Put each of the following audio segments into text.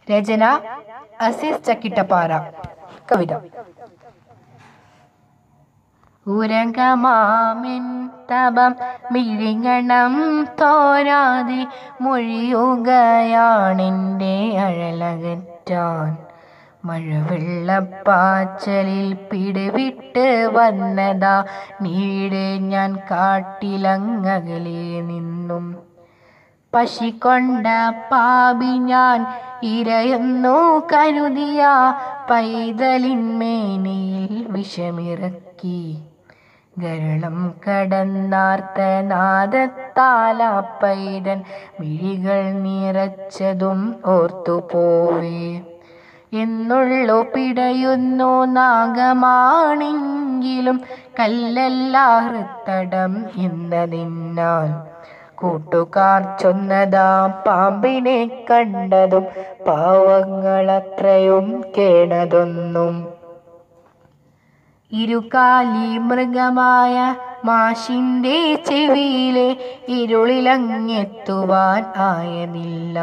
രചന അസീസ് ചക്കിട്ടപ്പാറ കവിത ഉരകമാമിൻ തപം മിഴിങ്ങണം തോരാതെ മൊഴിയുകയാണെൻ്റെ അഴലകറ്റാൻ മഴവെള്ളപ്പാച്ചലിൽ പിടിവിട്ട് വന്നതാ നീടെ ഞാൻ കാട്ടിലങ്ങകലെ നിന്നും പശിക്കൊണ്ട പാപി ഞാൻ ഇരയെന്നു കരുതിയ പൈതലിന്മേനിയിൽ വിഷമിറക്കി ഗരളം കടന്നാർത്ത നാദത്താല പൈതൻ മിഴികൾ നിറച്ചതും ഓർത്തുപോവേ എന്നുള്ളു പിടയുന്നു നാഗമാണെങ്കിലും കല്ലല്ല ഹൃത്തടം എന്നതിനാൽ കൂട്ടുകാർ ചൊന്നതാ പാമ്പിനെ കണ്ടതും പാവങ്ങളത്രയും കേണതൊന്നും ഇരുകാലി മൃഗമായ മാഷിന്റെ ചെവിയിലെ ഇരുളിലങ്ങെത്തുവാൻ ആയതില്ല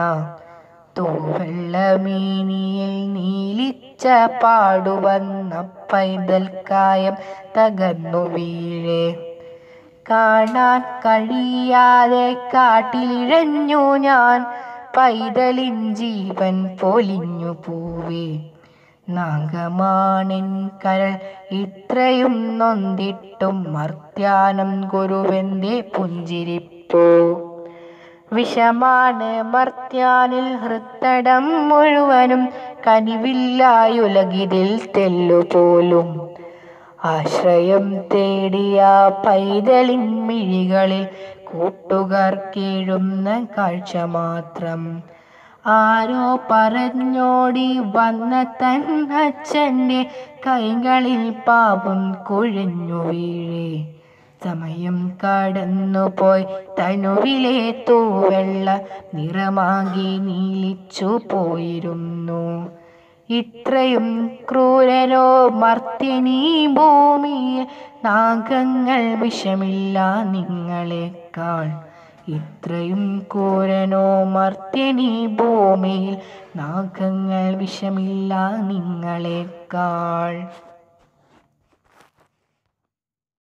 തൂവെള്ളമീനിയിൽ നീലിച്ച പാടുവന്ന പൈതൽക്കായം തകർന്നു വീഴേ കാണാൻ കഴിയാതെ കാട്ടിലിഴഞ്ഞു ഞാൻ പൈതലിൻ ജീവൻ പൊലിഞ്ഞു പൂവേ നാഗമാണിൻ കരൾ ഇത്രയും നൊന്തിട്ടും മർത്യാനം ഗുരുവെന്റെ പുഞ്ചിരിപ്പോ വിഷമാണ് മർത്യാനിൽ ഹൃത്തടം മുഴുവനും കനിവില്ലായുലകിതിൽ തെല്ലുപോലും ആശ്രയം തേടിയ പൈതലിൻ മിഴികളിൽ കൂട്ടുകാർ കീഴുന്ന കാഴ്ച മാത്രം ആരോ പറഞ്ഞോടി വന്ന തൻ അച്ഛൻ്റെ കൈകളിൽ പാപം കുഴഞ്ഞു വീഴേ സമയം കടന്നുപോയി തനുവിലെ തൂവെള്ള നിറമാകി നീലിച്ചു പോയിരുന്നു ഇത്രയും ക്രൂരരോ മർത്യനീ ഭൂമിയിൽ നാഗങ്ങൾ വിഷമില്ല നിങ്ങളെക്കാൾ ഇത്രയും ക്രൂരനോ മർത്യനീ ഭൂമിയിൽ നാഗങ്ങൾ വിഷമില്ല നിങ്ങളെക്കാൾ